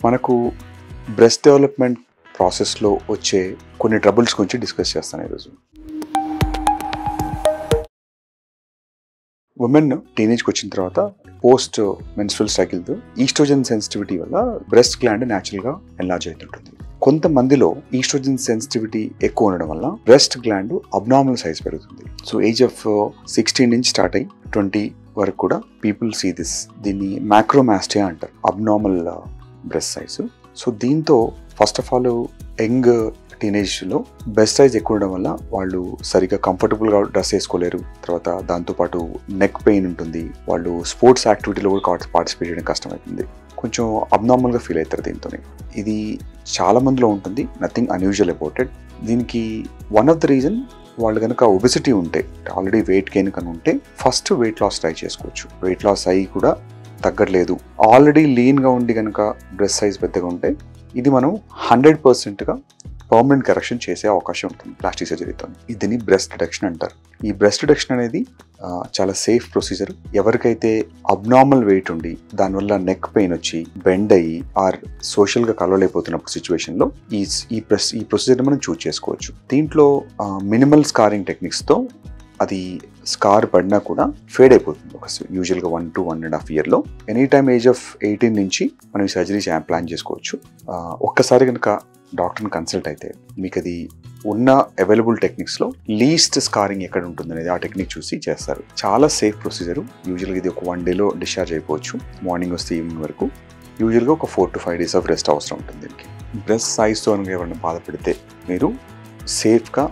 మనకు breast development ప్రాసెస్లో వచ్చే కొన్ని ట్రబుల్స్ గురించి డిస్కస్ చేస్తాను ఈరోజు ఉమెన్ టీనేజ్కి వచ్చిన తర్వాత పోస్ట్ మెన్స్ట్రల్ సైకిల్తో ఈస్ట్రోజన్ సెన్సిటివిటీ వల్ల బ్రెస్ట్ గ్లాండ్ న్యాచురల్గా ఎన్లార్జ్ అవుతుంటుంది కొంతమందిలో ఈస్ట్రోజన్ సెన్సిటివిటీ ఎక్కువ ఉండడం వల్ల బ్రెస్ట్ గ్లాండ్ అబ్నార్మల్ సైజ్ పెరుగుతుంది సో ఏజ్ ఆఫ్ సిక్స్టీన్ నుంచి స్టార్ట్ అయ్యి ట్వంటీ వరకు కూడా పీపుల్ సీ దిస్ దీన్ని మ్యాక్రోమాస్టియా అంటారు అబ్నార్మల్ బ్రెస్ట్ సైజ్ సో దీంతో ఫస్ట్ ఆఫ్ ఆల్ యంగ్ టీనేజ్లో బెస్ట్ సైజ్ ఎక్కువ ఉండడం వల్ల వాళ్ళు సరిగా కంఫర్టబుల్గా డ్రెస్ వేసుకోలేరు తర్వాత దాంతోపాటు నెక్ పెయిన్ ఉంటుంది వాళ్ళు స్పోర్ట్స్ యాక్టివిటీలో కూడా పార్టిసిపేట్ చేయడం కష్టమవుతుంది కొంచెం అబ్నార్మల్గా ఫీల్ అవుతారు దీంతో ఇది చాలా మందిలో ఉంటుంది నథింగ్ అన్యూజువల్ అబౌట్ ఇట్ దీనికి వన్ ఆఫ్ ద రీజన్ వాళ్ళు కనుక ఒబిసిటీ ఉంటే ఆల్రెడీ వెయిట్ గెయిన్ కనుక ఉంటే ఫస్ట్ వెయిట్ లాస్ ట్రై చేసుకోవచ్చు వెయిట్ లాస్ అయ్యి కూడా తగ్గట్లేదు ఆల్రెడీ లీన్గా ఉండి కనుక డ్రెస్ సైజ్ పెద్దగా ఉంటే ఇది మనం హండ్రెడ్ పర్సెంట్గా పర్మనెంట్ కరెక్షన్ చేసే అవకాశం ఉంటుంది ప్లాస్టిక్ సర్జరీతో దీన్ని బ్రెస్ట్ రిడక్షన్ అంటారు ఈ బ్రెస్ట్ రిడక్షన్ అనేది ఆ, చాలా సేఫ్ ప్రొసీజర్ ఎవరికైతే అబ్నార్మల్ వెయిట్ ఉండి దానివల్ల నెక్ పెయిన్ వచ్చి బెండ్ అయ్యి ఆర్ సోషల్గా కలవలేకపోతున్నప్పుడు సిచ్యువేషన్లో ఈ ఈ ప్రెస్ ఈ ప్రొసీజర్ మనం చూస్ చేసుకోవచ్చు దీంట్లో మినిమల్ స్కారింగ్ టెక్నిక్స్తో అది స్కార్ పడినా కూడా ఫేడ్ అయిపోతుంది ఒక యూజువల్గా one to one and half ఇయర్లో any time age of eighteen నుంచి మనం ఈ సర్జరీ ప్లాన్ చేసుకోవచ్చు ఆ, ఒక్కసారి కనుక డాక్టర్ని కన్సల్ట్ అయితే మీకు అది ఉన్న అవైలబుల్ టెక్నిక్స్లో లీస్ట్ స్కారింగ్ ఎక్కడ ఉంటుంది అనేది ఆ టెక్నిక్ చూసి చేస్తారు చాలా సేఫ్ ప్రొసీజర్ యూజువల్గా ఇది ఒక వన్ డేలో డిశ్చార్జ్ అయిపోవచ్చు మార్నింగ్ వస్తే ఈవినింగ్ వరకు యూజువల్గా ఒక four to five days of rest అవసరం ఉంటుంది దీనికి బ్రెస్ట్ సైజ్తో కనుక ఎవరైనా బాధపడితే మీరు సేఫ్గా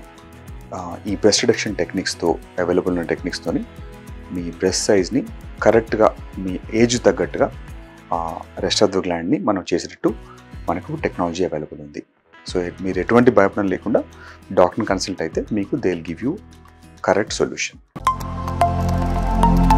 ఈ బ్రెస్ట్ రిడక్షన్ టెక్నిక్స్తో అవైలబుల్ ఉన్న టెక్నిక్స్తోని మీ బ్రెస్ట్ సైజ్ని కరెక్ట్గా మీ ఏజ్ తగ్గట్టుగా రెస్ట్ ఆఫ్ ద గ్లాండ్ని మనం చేసేటట్టు మనకు టెక్నాలజీ అవైలబుల్ ఉంది సో మీరు ఎటువంటి భయపడడం లేకుండా డాక్టర్ని కన్సల్ట్ అయితే మీకు they will give you correct solution